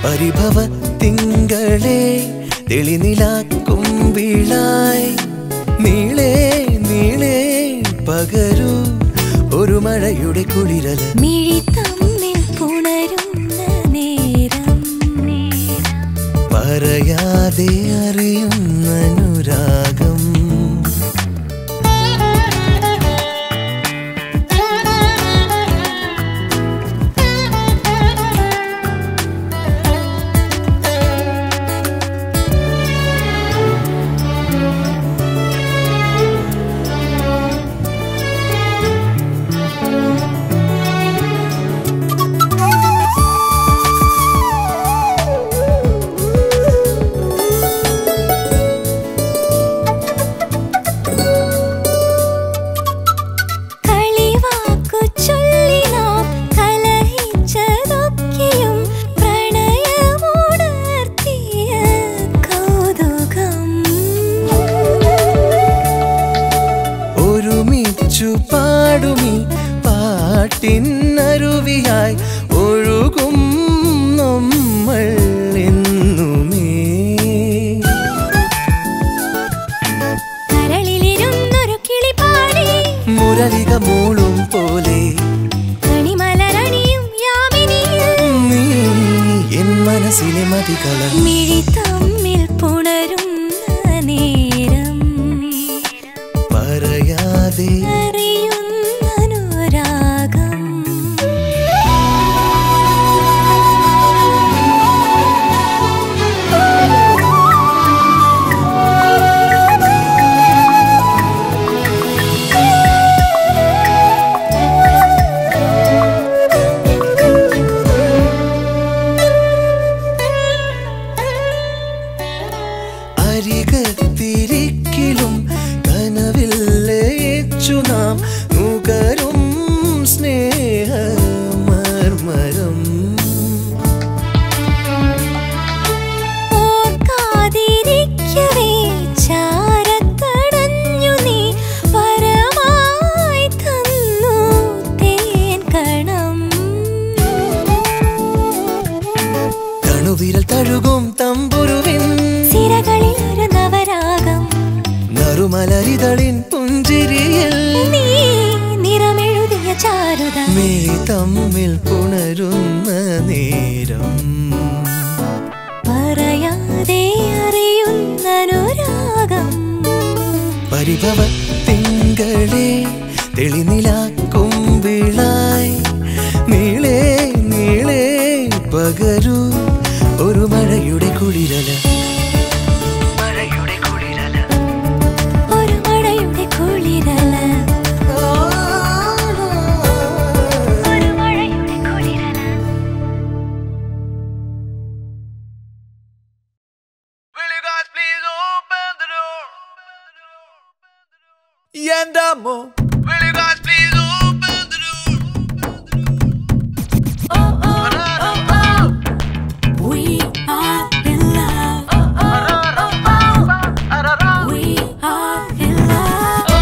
പരിഭവ തിങ്കളെ തെളിനിലാക്കും വിളായി നീളേ നീളേ പകരൂ ഒരു മഴയുടെ കുളിരല മിഴി തമ്മിൽ പുണരുന്ന നേരം പറയാതെ അറിയുന്ന അനുരാഗം കളിവാക്കു ചൊല്ലി നാം കലഹിച്ചതൊക്കെയും പ്രണയമുണർത്തിയ കൗതുകം ഒരുമിച്ചു പാടുമി പാട്ടിനരുവിയായി ഒഴുകും നമ്മൾ എന്നുമേ കരളിലിരുന്നൊരു കിളിപാടി മുരളിക മൂളും പോലെ കണിമലരണിയും യാമിനിയിൽ നീ എൻ മനസ്സിലെ മതികള മിഴി തമ്മിൽ പുണരുന്ന നേരം പറയാതെ അറിയുന്ന അനുരാഗം അരികത്തിരിക്കിലും കനവിൽ ലയിച്ചു നാം നുകരും സ്നേഹമർമരം ഓർക്കാതിരിക്കവേ ചാരത്തടഞ്ഞു നീ പരമായി തന്നു തേൻ കണം കണുവിരൽ തഴുകും തമ്പുരുവിൻ സിരകളിൽ ഒരു നവരാഗം നറുമലരിതളിൻ പുഞ്ചിരിയിൽ നീ നിറമെഴുതിയ ചാരുത മേ തമ്മിൽ പുണരുന്ന നേരം പറയാതെ അറിയുന്ന അനുരാഗം പരിഭവ തിങ്കളെ തെളിനിലാക്കും വിളായി നീളേ നീളേ പകരൂ ഒരു മഴയുടെ കുളിരല മഴയുടെ കുളിരല ഒരു മഴയുടെ കുളിരല ഒരു മഴയുടെ കുളിരല Will you guys please open the door? Yandamo. Will you guys please open the door? We are in love. We are in love.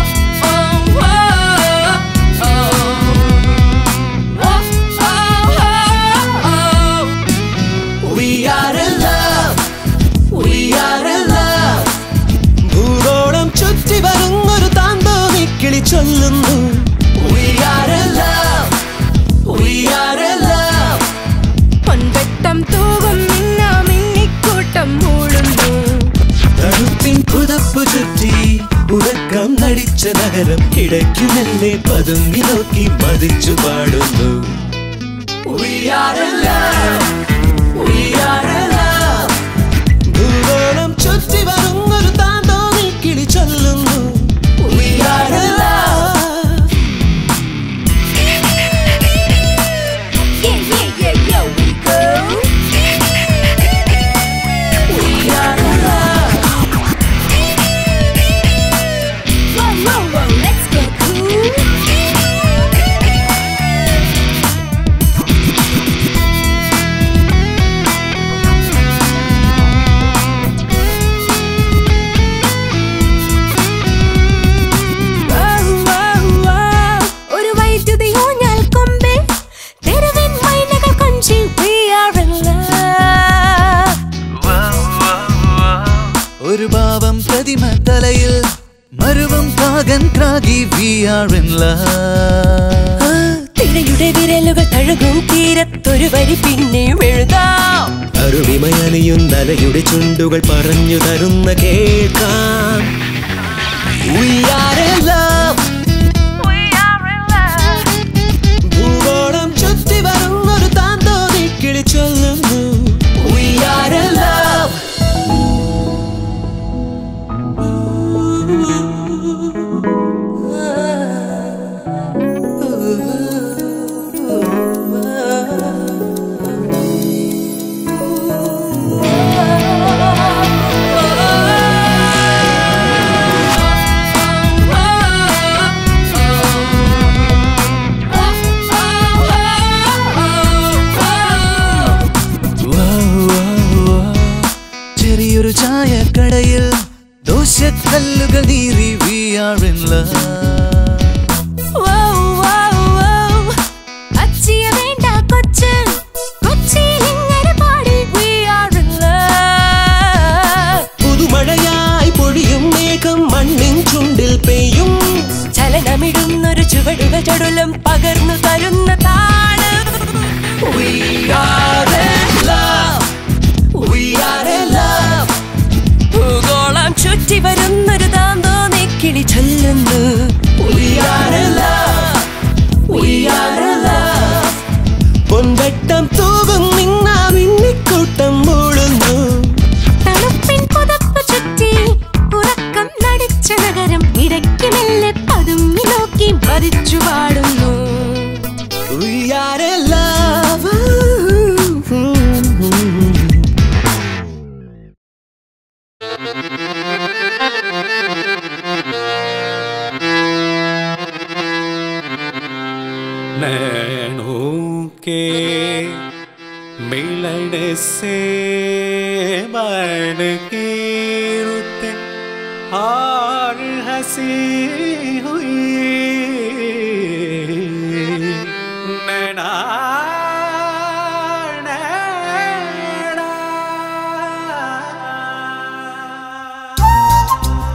We are in love. We are in love. ഭൂഗോളം ചുറ്റി വരുന്നൊരു താന്തോന്നി കിളി ചൊല്ലുന്നു We are in love. We are in love. പൊൻവെട്ടം തൂകും മിന്ന മിന്നിക്കൂട്ടം മൂടുന്നു തണുപ്പിൻ പുതപ്പ് ചുറ്റി ഉറക്കം നടിച്ച നഗരം കിടക്കുമെല്ലെ പതുങ്ങി നോക്കി മതിച്ചു പാടുന്നു We are in love. We are in love. ഭൂഗോളം ചുറ്റി വരുന്നൊരു താന്തോന്നി കിളി ചൊല്ലുന്നു We are in love. Yeah, yeah, yeah, yeah, we go. We are in love. Whoa, whoa, whoa, let's get cool. ആകി വി ആർ ഇൻ ലവ് ആ, തിരയുടെ വിരലുകൾ തഴുകും തീരത്തൊരു വരി പിന്നെയും എഴുതാം അരുവിമയണിയുന്നലയുടെ ചുണ്ടുകൾ പറഞ്ഞു തരുന്ന കേൾക്കാം We are in love. ഭൂഗോളം ചുറ്റി വരുന്നൊരു താന്തോന്നി കിളി ചൊല്ലുന്നു We are in love. ചെറിയൊരു ചായക്കടയിൽ ദോശക്കല്ലുകൾ നീറി we are in love wow, wow, wow. അച്ചിയ വേണ്ട കൊച്ചൻ കൊച്ചിയിൽ ഇങ്ങനെ പാടി We are in love. പുതുമഴയായി പൊഴിയും മേഘം മണ്ണിൻ ചുണ്ടിൽ പെയ്യും ചലനമിടുന്നൊരു ചുവടുകൾ ചടുലം പകർന്നു തരുന്ന താളം We are in love. We are in love. ഭൂഗോളം ചുറ്റി വരുന്നൊരു താന്തോ കിളി ചൊല്ലുന്നു We are in love. We are in love. പൊൻവെട്ടം തൂകും നിന്നാ മിന്നിക്കൂട്ടം മൂളുന്നു തണുപ്പിൻ പുതപ്പ് ചുറ്റി ഉറക്കം നടിച്ച നഗരം ഇടയ്ക്ക് മെല്ലെ പതുങ്ങി നോക്കി മരിച്ചു പാടുന്നു We are in love. नैनों के मिलन से बन की रुत और हंसी हुई नैना नैना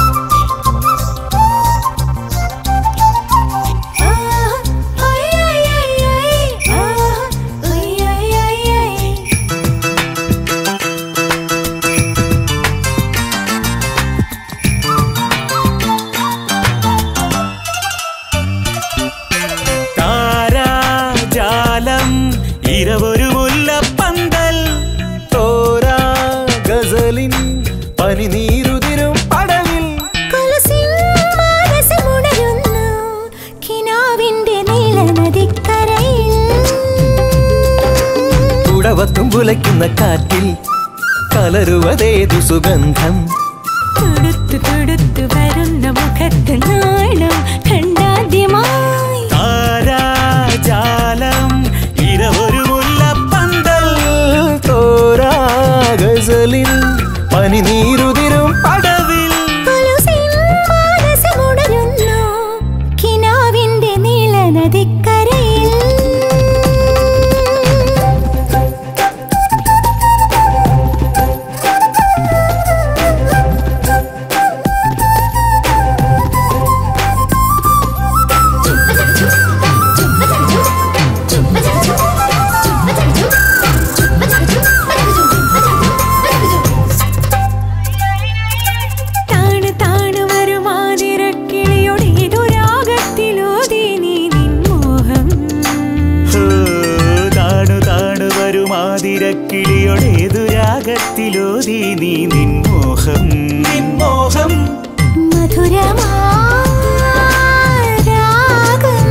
താരാജാലം ഇരവൊരു മുല്ലപ്പന്തൽ തോരാ ഗസലിൻ പനിനീരുതിരും പടവിൽ കുടവത്തും കുലയ്ക്കുന്ന കാറ്റിൽ കലരുവതേതു സുഗന്ധം തുടുത്തു തുടുത്തു വരുന്ന മുഖത്ത് നാണം കണ്ടാദ്യമായി താരാജാലം ഇരവൊരു മുല്ലപ്പന്തൽ തോരാ ഗസലിൻ പനിനീരുതിരും പടവിൽ കൊലുസിൻ മാനസമുണരുന്നു കിനാവിന്റെ നീല നദിക്കരയിൽ താണ് താണ് വരുമാതിരക്കിളിയുടെ ഇതുരാഗത്തിലോതി നീ നിൻമോഹം ഹോ, താണു താണു വരുമാതിരക്കിളിയൊടേതു രാഗത്തിലോതി നീ നിൻമോഹം നിൻമോഹം മധുരമാരാഗം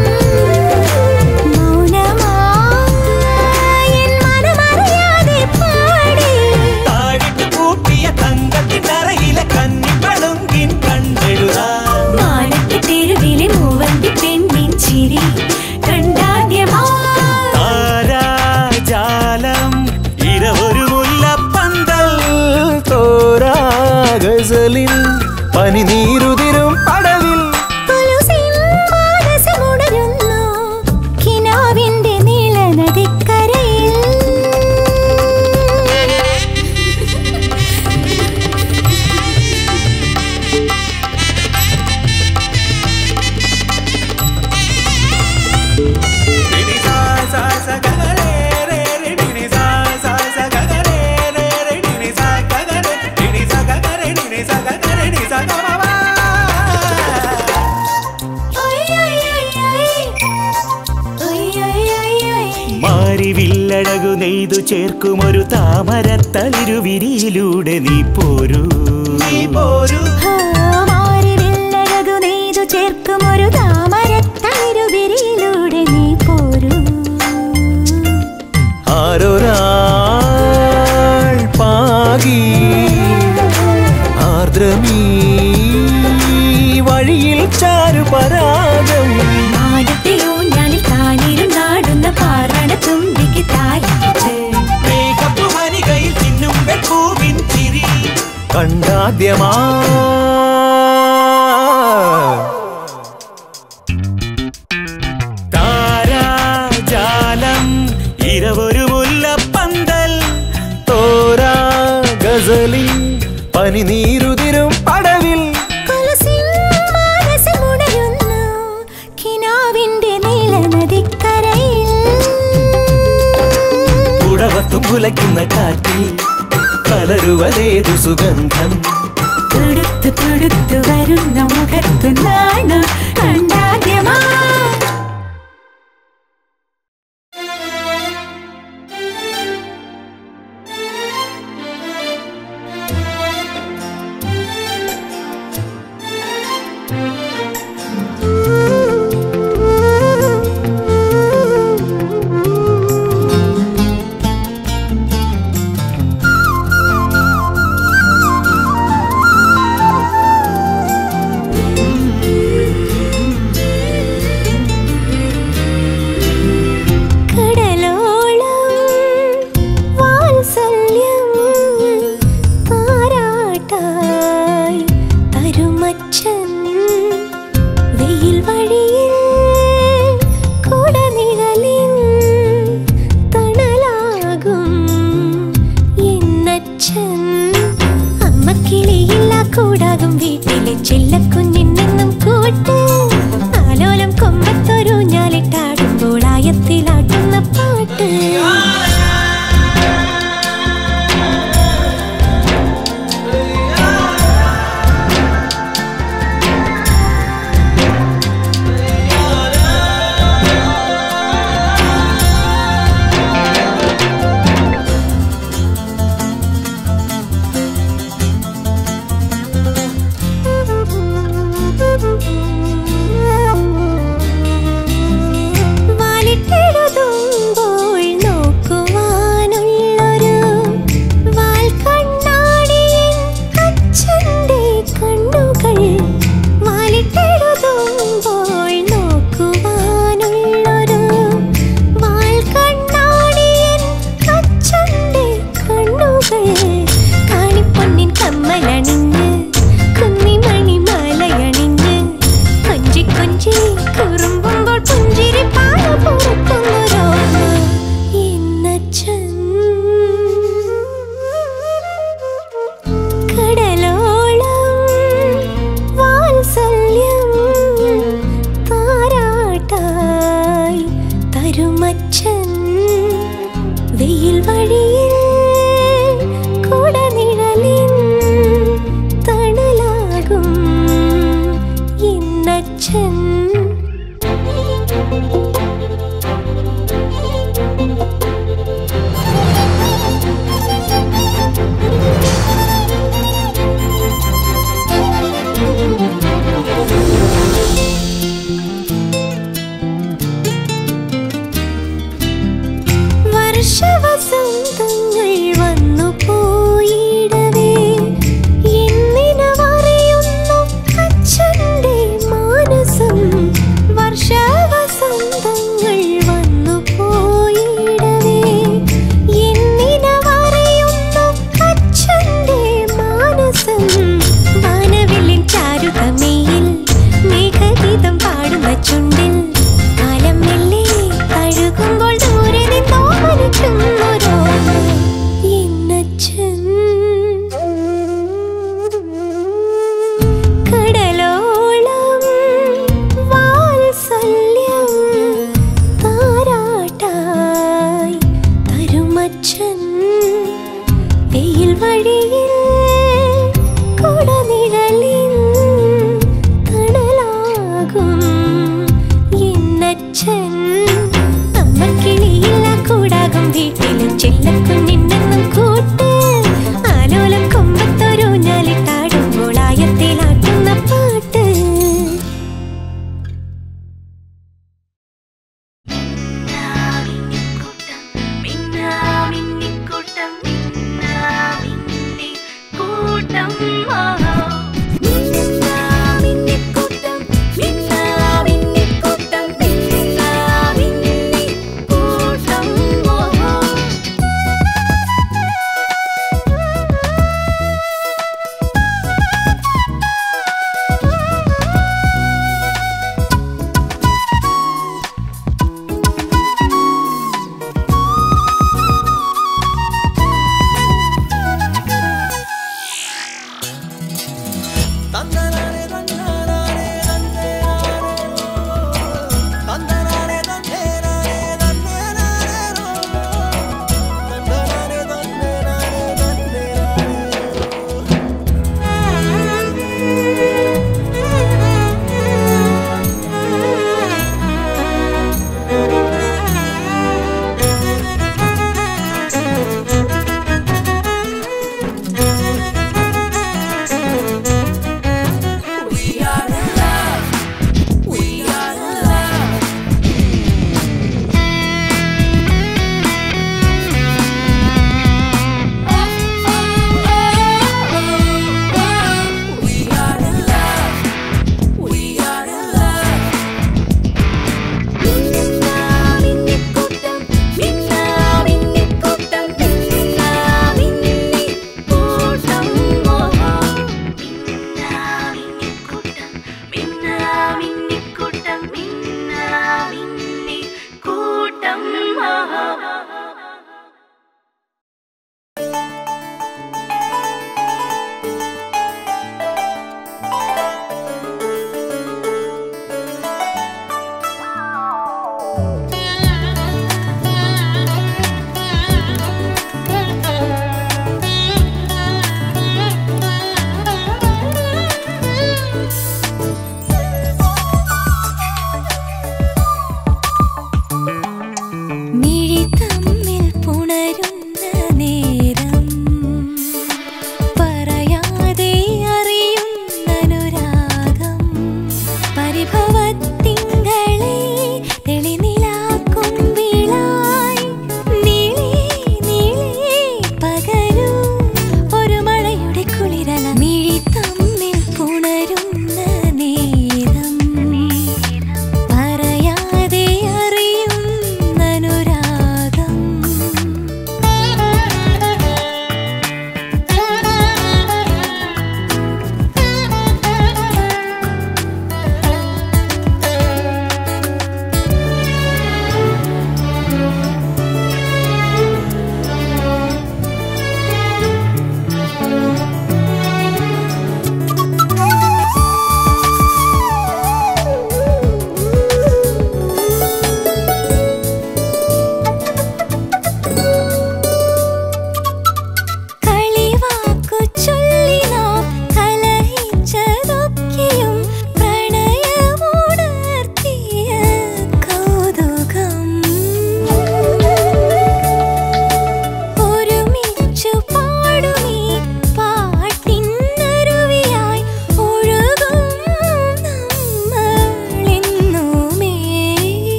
മൗനമായി എൻ മനമറിയാതെ പാടി താഴിട്ട് കൂട്ടിയ തങ്കത്തിനറയിലെ കന്നിപ്പളുങ്കിൻ കണ്ടെഴുതാൻ മാനത്തെ തെരുവിലെ മൂവന്തി പെണ്ണിൻ ചിരി കണ്ടാദ്യമായി താരാജാലം ഇരവൊരു മുല്ലപ്പന്തൽ തോരാ ഗസലിൻ പനിനീരുതിരും പടവിൽ കൊലുസിൻ മാനസമുണരുന്നു കിനാവിന്റെ നീല നദിക്കരയിൽ നെയ്തു ചേർക്കുമൊരു താമരത്തളിരുവിരിയിലൂടെ നീ പോരൂ നീ പോരൂ മാറിവില്ലഴകു നെയ്തു ചേർക്കും ഒരു താമരത്തളിരുവിരിയിലൂടെ നീ പോരൂ ആരൊരാൾ പാകി ആർദ്രമീ വഴിയിൽ ചാരുപരാഗം ആദ്യത്തെയോ ഞാനിൽ താനിരുന്നാടുന്ന പാറണ തുമ്പിക്ക് താലിച്ച് മേഘപ്പുഹനികയിൽ തിന്നും വെപ്പൂവിൻ ചിരി കണ്ടാദ്യമാ താരാജാലം ഇരവൊരു മുല്ലപ്പന്തൽ തോരാ ഗസലി പനിനീരുതിരും പടവിൽ കൊലുസിൻ മാനസമുണരുന്നു കിനാവിന്റെ നീലനദിക്കരയിൽ കുടവത്തും കുലയ്ക്കുന്ന കാറ്റിൽ കലരുവതേതു സുഗന്ധം തുടുത്തു തുടുത്തു വരുന്ന മുഖത്തു നാണം കണ്ടാദ്യമാ കടലോളം വാത്സല്യം താരാട്ടായി തരുമച്ചൻ വെയിൽ വഴിയിൽ കുടനിഴലിൻ തണലാകും എന്നച്ചൻ അമ്മക്കിളിയില്ല കൂടാകും വീട്ടിലെ ചെല്ലക്കുഞ്ഞിനെന്നും കൂട്ട് ആലോലം കൊമ്പത്തൊരു ഞാലിട്ടാടുമ്പോൾ ആയത്തിലാട്ടുന്ന പാട്ട് വാലിട്ടെഴുതുമ്പോൾ നോക്കുവാനുള്ളൊരു വാൽക്കണ്ണാടിയൻ അച്ഛൻ്റെ കണ്ണുകൾ വാലിട്ടെഴുതുമ്പോൾ നോക്കുവാനുള്ളൊരു വാൽക്കണ്ണാടിയൻ അച്ഛൻ്റെ കണ്ണുകൾ കാണിപ്പൊന്നിൻ കമ്മലണിഞ്ഞ് കുന്നിമണി മാലയണിഞ്ഞ് കൊഞ്ചി കൊഞ്ചി കുറുമ്പുമ്പോൾ പുഞ്ചിരി പാല പൊറുക്കുന്നൊരോർമ്മ എന്നച്ചൻ കടലോളം വാത്സല്യം താരാട്ടായി തരുമച്ചൻ വെയിൽ വഴിയിൽ കുടനിഴലിൻ തണലാകും എന്നച്ചൻ വർഷവസന്തങ്ങൾ വന്നു പോയിടവേ എന്നിനവറിയുന്നു അച്ഛൻ്റെ മാനസം വർഷവസന്തങ്ങൾ വന്നു പോയിടവേ എന്നിനവറിയുന്നു അച്ഛൻ്റെ മാനസം വാനവില്ലിൻ ചാരുതമയിൽ മേഘഗീതം പാടുന്ന ചുണ്ടിൽ കാലം മെല്ലെ അഴുകുമ്പോൾ ദൂരെ നിന്നോമനിക്കുന്നൊരോ എന്നച്ചൻ കടലോളം വാത്സല്യം താരാട്ടായി തരുമച്ചൻ വെയിൽ വഴിയിൽ കുടനിഴലിൻ തണലാകും എന്നച്ചൻ അമ്മക്കിളിയില്ല കൂടാകും വീട്ടിൽ